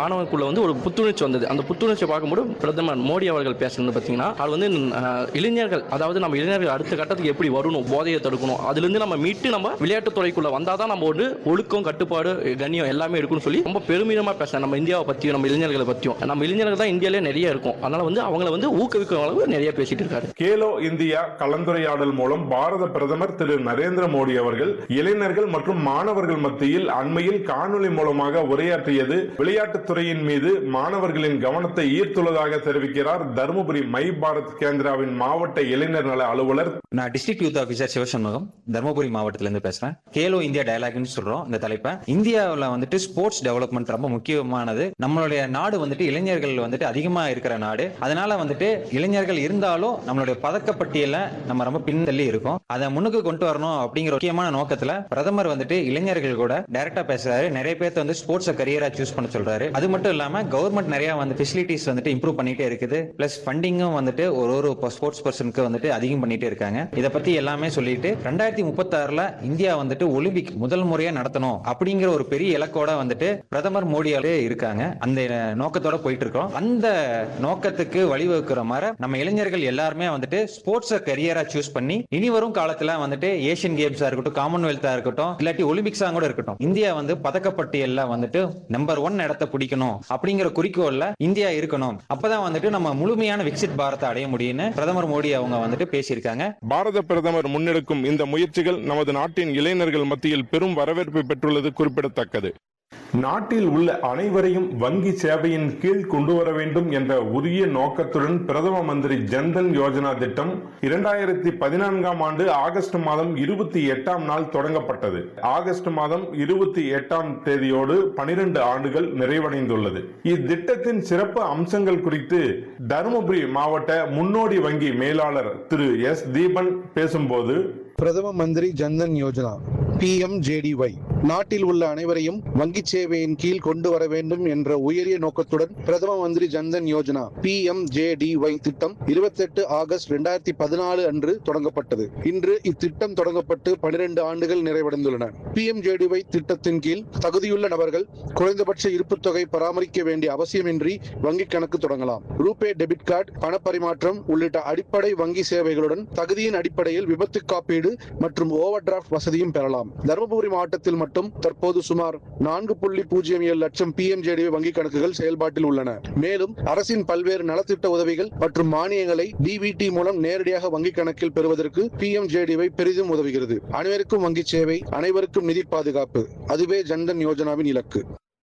மாணவர்களுக்குள்ள வந்து ஒரு புத்துணர்ச்சி வந்தது அந்த புத்துணர்ச்சியை பார்க்கும்போது பிரதமர் மோடி அவர்கள் பேசுனது பார்த்தீங்கன்னா அது வந்து அஹ், இளைஞர்கள் அதாவது நம்ம இளைஞர்கள் அடுத்த கட்டத்துக்கு எப்படி வரணும் போதையை தடுக்கணும் அதுலேருந்து நம்ம மீட்டு நம்ம விளையாட்டுத் துறைக்குள்ள வந்தால் தான் நம்ம வந்து ஒழுக்கம் கட்டுப்பாடு கண்ணியம் எல்லாமே இருக்குன்னு சொல்லி ரொம்ப பெருமிதமாக பேசுறேன் நம்ம இந்தியாவை பற்றியும் நம்ம இளைஞர்களை பற்றியும் நம்ம இளைஞர்கள் தான் இந்தியாவிலே நிறைய இருக்கும் அதனால வந்து அவங்கள வந்து ஊக்குவிக்கும் அளவு நிறைய பேசிட்டு இருக்காரு கேலோ இந்தியா கலந்துரையாடல் மூலம் பாரத பிரதமர் திரு நரேந்திர மோடி அவர்கள் இளைஞர்கள் மற்றும் மாணவர்கள் மத்தியில் அண்மையில் காணொலி மூலமாக உரையாற்றியது விளையாட்டுத் துறையின் மீது மாணவர்களின் கவனத்தை ஈர்த்துள்ளதாக தெரிவிக்கிறார் தருமபுரி மை பாரத் கேந்திராவின் மாவட்ட இளைஞர் நல அலுவலர் நான் district youth officer Sivashanmugam Dharmapuri மாவட்டத்துல இருந்து பேசுறேன் கேலோ இந்தியா டயலாக்னு சொல்றோம் இந்த தலைப்பை இந்தியாவில் வந்துட்டு ஸ்போர்ட்ஸ் டெவலப்மெண்ட் ரொம்ப முக்கியமானது நம்மளுடைய நாடு வந்துட்டு இளைஞர்கள் வந்துட்டு அதிகமா இருக்கிற நாடு அதனால வந்துட்டு இளைஞர்கள் இருந்தாலும் நம்மளுடைய பதக்கப்பட்டியல நம்ம ரொம்ப பின்தள்ளி இருக்கோம் அதை முன்னுக்கு கொண்டு வரணும் அப்படிங்கிற முக்கியமான நோக்கத்துல பிரதமர் வந்துட்டு இளைஞர்கள் கூட டைரக்டா பேசுறாரு நிறைய பேர்த்த வந்து ஸ்போர்ட்ஸ் கரியரா சூஸ் பண்ண சொல்றாரு அது மட்டும் இல்லாம கவர்மெண்ட் நிறைய வந்து ஃபெசிலிட்டிஸ் வந்துட்டு இம்ப்ரூவ் பண்ணிட்டே இருக்குது பிளஸ் ஃபண்டிங்கும் வந்துட்டு ஒரு ஒரு ஸ்போர்ட்ஸ் பர்சனுக்கு வந்துட்டு அதிகம் பண்ணிட்டே இருக்காங்க இத பத்தி எல்லாமே சொல்லிட்டு ரெண்டாயிரத்தி முப்பத்தி ஆறுல இந்தியா வந்துட்டு ஒலிம்பிக் முதல் முறையா நடத்தணும் அப்படிங்கிற ஒரு பெரிய இலக்கோட வந்துட்டு பிரதமர் மோடியாலே இருக்காங்க அந்த நோக்கத்தோட போயிட்டு இருக்கோம் அந்த நோக்கத்துக்கு வழிவகுக்கிற மாதிரி நம்ம இளைஞர்கள் எல்லாருமே வந்துட்டு ஸ்போர்ட்ஸ கரியரா சூஸ் பண்ணி இனி வரும் காலத்துல வந்துட்டு ஏசியன் கேம்ஸா இருக்கட்டும் காமன்வெல்த்தா இருக்கட்டும் இல்லாட்டி ஒலிம்பிக்ஸா கூட இருக்கட்டும் இந்தியா வந்து பதக்கப்பட்டியல்ல வந்துட்டு நம்பர் ஒன் இடத்தை பிடிக்கணும் அப்படிங்கிற குறிக்கோள்ல இந்தியா இருக்கணும் அப்பதான் வந்துட்டு நம்ம முழுமையான விக்சித் பாரத்தை அடைய முடியும்னு பிரதமர் மோடி அவங்க வந்துட்டு பேசியிருக்காங்க பாரத பிரதமர் முன்னெடுக்கும் இந்த முயற்சிகள் நமது நாட்டின் இளைஞர்கள் மத்தியில் பெரும் வரவேற்பு பெற்றுள்ளது குறிப்பிடத்தக்கது நாட்டில் உள்ள அனைவரையும் வங்கி சேவையின் கீழ் கொண்டு வர வேண்டும் என்ற உரிய நோக்கத்துடன் பிரதம மந்திரி ஜன்தன் யோஜனா திட்டம் இரண்டாயிரத்தி பதினான்காம் ஆண்டு ஆகஸ்ட் மாதம் இருபத்தி எட்டாம் நாள் தொடங்கப்பட்டது ஆகஸ்ட் மாதம் இருபத்தி எட்டாம் தேதியோடு பனிரெண்டு ஆண்டுகள் நிறைவடைந்துள்ளது இத்திட்டத்தின் சிறப்பு அம்சங்கள் குறித்து தருமபுரி மாவட்ட முன்னோடி வங்கி மேலாளர் திரு எஸ் தீபன் பேசும்போது பிரதம மந்திரி ஜன்தன் யோஜனா பிஎம்ஜேடிஒய் நாட்டில் உள்ள அனைவரையும் வங்கி சேவையின் கீழ் கொண்டு வர வேண்டும் என்ற உயரிய நோக்கத்துடன் பிரதம மந்திரி ஜன்தன் யோஜனா பிஎம்ஜேடிஒய் திட்டம் 28 ஆகஸ்ட் 2014 அன்று தொடங்கப்பட்டது இன்று இத்திட்டம் தொடங்கப்பட்டு 12 ஆண்டுகள் நிறைவடைந்துள்ளன பிஎம்ஜேடிஒய் திட்டத்தின் கீழ் தகுதியுள்ள நபர்கள் குறைந்தபட்ச இருப்புத் தொகை பராமரிக்க வேண்டிய அவசியமின்றி வங்கி கணக்கு தொடங்கலாம் ரூபே டெபிட் கார்டு பணப்பரிமாற்றம் உள்ளிட்ட அடிப்படை வங்கி சேவைகளுடன் தகுதியின் அடிப்படையில் விபத்து காப்பீடு மற்றும் ஓவர் டிராஃப்ட் வசதியும் பெறலாம் தருமபுரி மாவட்டத்தில் மட்டும் தற்போது சுமார் நான்கு புள்ளி பூஜ்ஜியம் ஏழு லட்சம் பிஎம்ஜேடி வங்கி கணக்குகள் செயல்பாட்டில் உள்ளன மேலும் அரசின் பல்வேறு நலத்திட்ட உதவிகள் மற்றும் மானியங்களை டிபிடி மூலம் நேரடியாக வங்கி கணக்கில் பெறுவதற்கு பிஎம்ஜேடிவை பெரிதும் உதவுகிறது அனைவருக்கும் வங்கி சேவை அனைவருக்கும் நிதி பாதுகாப்பு அதுவே ஜன்தன் யோஜனாவின் இலக்கு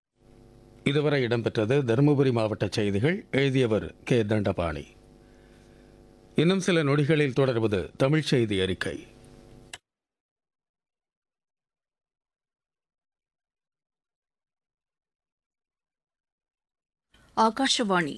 இதுவரை இடம்பெற்றது தருமபுரி மாவட்ட செய்திகள் எழுதியவர் கே தண்டபாணி இன்னும் சில நொடிகளில் தொடர்வது தமிழ் செய்தி அறிக்கை ஆகாஷவாணி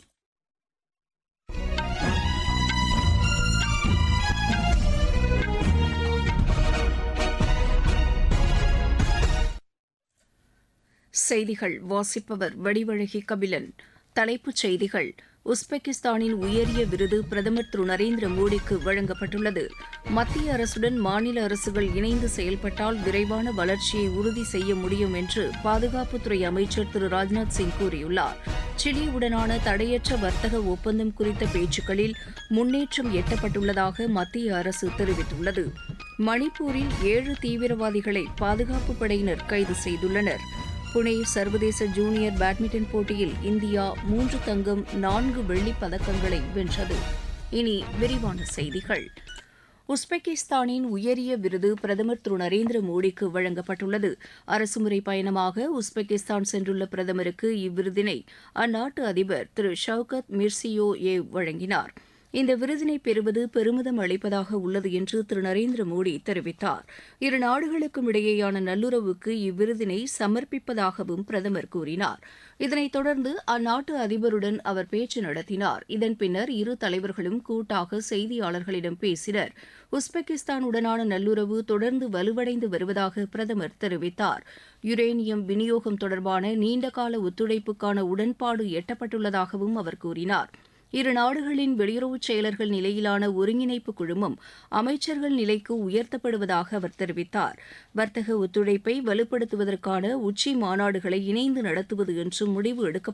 செய்திகள் வாசிப்பவர் வடிவழகி கபிலன் தலைப்புச் செய்திகள் உஸ்பெகிஸ்தானின் உயரிய விருது பிரதமர் திரு நரேந்திர மோடிக்கு வழங்கப்பட்டுள்ளது மத்திய அரசுடன் மாநில அரசுகள் இணைந்து செயல்பட்டால் விரைவான வளர்ச்சியை உறுதி செய்ய முடியும் என்று பாதுகாப்புத்துறை அமைச்சர் திரு ராஜ்நாத் சிங் கூறியுள்ளார் சிலியுடனான தடையற்ற வர்த்தக ஒப்பந்தம் குறித்த பேச்சுக்களில் முன்னேற்றம் எட்டப்பட்டுள்ளதாக மத்திய அரசு தெரிவித்துள்ளது மணிப்பூரில் ஏழு தீவிரவாதிகளை பாதுகாப்புப் படையினர் கைது செய்துள்ளனர் புனே சர்வதேச ஜூனியர் பேட்மிண்டன் போட்டியில் இந்தியா மூன்று தங்கம் நான்கு வெள்ளிப் பதக்கங்களை வென்றது இனி விரிவான செய்திகள் உஸ்பெகிஸ்தானின் உயரிய விருது பிரதமர் திரு நரேந்திர மோடிக்கு வழங்கப்பட்டுள்ளது அரசுமுறை பயணமாக உஸ்பெகிஸ்தான் சென்றுள்ள பிரதமருக்கு இவ்விருதினை அந்நாட்டு அதிபர் திரு ஷவுகத் மிர்சியோ ஏவ் வழங்கினார் இந்த விருதினை பெறுவது பெருமிதம் அளிப்பதாக உள்ளது என்று திரு நரேந்திர மோடி தெரிவித்தார் இரு நாடுகளுக்கும் இடையேயான நல்லுறவுக்கு இவ்விருதினை சமர்ப்பிப்பதாகவும் பிரதமர் கூறினார் இதனைத் தொடர்ந்து அந்நாட்டு அதிபருடன் அவர் பேச்சு நடத்தினார் இதன் பின்னர் இரு தலைவர்களும் கூட்டாக செய்தியாளர்களிடம் பேசினர் உஸ்பெகிஸ்தானுடனான நல்லுறவு தொடர்ந்து வலுவடைந்து வருவதாக பிரதமர் தெரிவித்தார் யுரேனியம் விநியோகம் தொடர்பான நீண்டகால ஒத்துழைப்புக்கான உடன்பாடு எட்டப்பட்டுள்ளதாகவும் அவர் கூறினார் இரு நாடுகளின் வெளியுறவுச் செயலர்கள் நிலையிலான ஒருங்கிணைப்பு குழுமம் அமைச்சர்கள் நிலைக்கு உயர்த்தப்படுவதாக அவர் தெரிவித்தார் வர்த்தக ஒத்துழைப்பை வலுப்படுத்துவதற்கான உச்சி மாநாடுகளை இணைந்து நடத்துவது என்றும் முடிவு எடுக்கப்பட்டுள்ளதாக